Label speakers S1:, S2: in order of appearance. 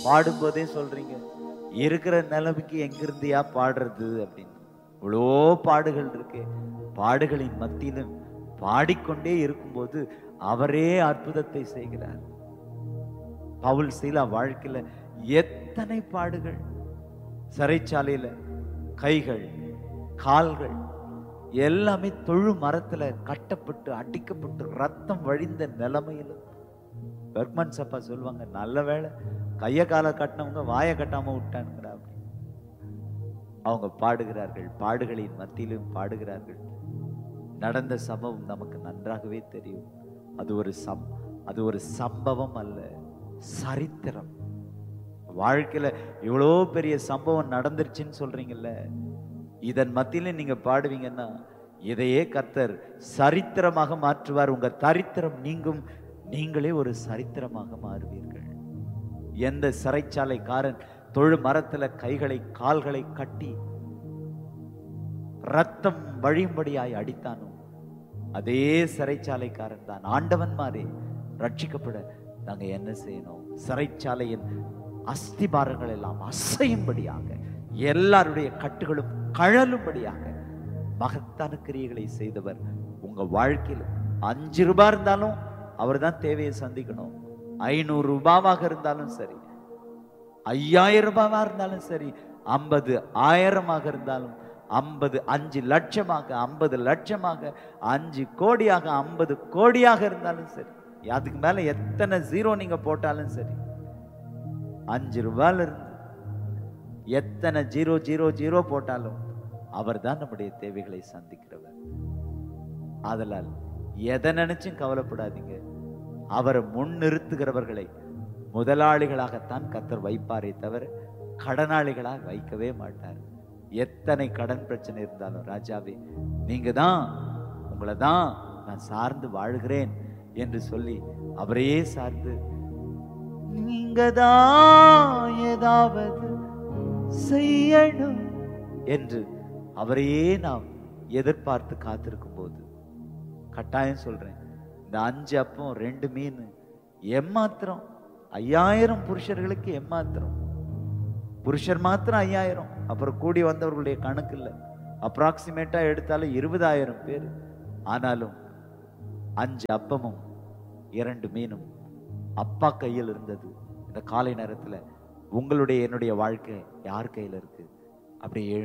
S1: பாடும்போதே சொல்றீங்க இருக்கிற நிலைமைக்கு எங்கிருந்தியா பாடுறது அப்படின்னு இவ்வளோ பாடுகள் இருக்கு பாடுகளின் மத்தியிலும் பாடிக்கொண்டே இருக்கும்போது அவரே அற்புதத்தை செய்கிறார் பவுல் சீலா வாழ்க்கையில எத்தனை பாடுகள் சிறைச்சாலையில கைகள் கால்கள் எல்லாமே தொழு மரத்துல கட்டப்பட்டு அடிக்கப்பட்டு ரத்தம் வழிந்த நிலைமையில பெர்க்மன் சப்பா சொல்லுவாங்க நல்ல வேளை கைய காலை கட்டினவங்க வாயை கட்டாம விட்டானுங்கடா அப்படின்னு அவங்க பாடுகிறார்கள் பாடுகளின் மத்தியிலும் பாடுகிறார்கள் நடந்த சம்பவம் நமக்கு நன்றாகவே தெரியும் அது ஒரு சம் அது ஒரு சம்பவம் அல்ல சரித்திரம் வாழ்க்கையில இவ்வளோ பெரிய சம்பவம் நடந்துருச்சுன்னு சொல்றீங்கல்ல இதன் மத்தியில நீங்க பாடுவீங்கன்னா இதையே கர்த்தர் சரித்திரமாக மாற்றுவார் உங்க தரித்திரம் நீங்கும் நீங்களே ஒரு சரித்திரமாக மாறுவீர்கள் எந்த சிறைச்சாலைக்காரன் தொழு மரத்துல கைகளை கால்களை கட்டி ரத்தம் வழியும்படியாய் அடித்தானோ அதே சிறைச்சாலைக்காரன் தான் ஆண்டவன் மாறே ரட்சிக்கப்பட நாங்க என்ன செய்யணும் சிறைச்சாலையின் அஸ்திபாரங்கள் எல்லாம் அசையும்படியாக எல்லாருடைய கட்டுகளும் கழலும்படியாக மகத்தான கிரியைகளை செய்தவர் உங்க வாழ்க்கையில் அஞ்சு ரூபாய் இருந்தாலும் அவர் தான் தேவையை சந்திக்கணும் ஐநூறு ரூபாவாக இருந்தாலும் சரி ஐயாயிரம் ரூபாவா இருந்தாலும் சரி ஐம்பது ஆயிரமாக இருந்தாலும் ஐம்பது அஞ்சு லட்சமாக ஐம்பது லட்சமாக அஞ்சு கோடியாக ஐம்பது கோடியாக இருந்தாலும் சரி அதுக்கு மேல எத்தனை ஜீரோ நீங்க போட்டாலும் சரி அஞ்சு ரூபாயில இருந்து எத்தனை ஜீரோ ஜீரோ ஜீரோ போட்டாலும் அவர் தான் நம்முடைய தேவைகளை சந்திக்கிறவர் ஆதலால் எதை நினைச்சும் கவலைப்படாதீங்க அவரை முன் நிறுத்துகிறவர்களை முதலாளிகளாகத்தான் கத்தர் வைப்பாரே தவிர கடனாளிகளாக வைக்கவே மாட்டார் எத்தனை கடன் பிரச்சனை இருந்தாலும் ராஜாவே நீங்க தான் உங்களை தான் நான் சார்ந்து வாழ்கிறேன் என்று சொல்லி அவரையே சார்ந்து நீங்க தான் ஏதாவது செய்யணும் என்று அவரையே நாம் எதிர்பார்த்து காத்திருக்கும் போது கட்டாயம் சொல்றேன் இந்த அஞ்சு அப்பம் ரெண்டு மீன் எம்மாத்திரம் ஐயாயிரம் புருஷர்களுக்கு எம்மாத்திரம் புருஷர் மாத்திரம் ஐயாயிரம் அப்புறம் கூடி வந்தவர்களுடைய கணக்கு இல்லை அப்ராக்சிமேட்டா எடுத்தாலும் இருபதாயிரம் பேர் ஆனாலும் அஞ்சு அப்பமும் இரண்டு மீனும் அப்பா கையில் இருந்தது இந்த காலை நேரத்துல உங்களுடைய என்னுடைய வாழ்க்கை யார் கையில இருக்கு அப்படியே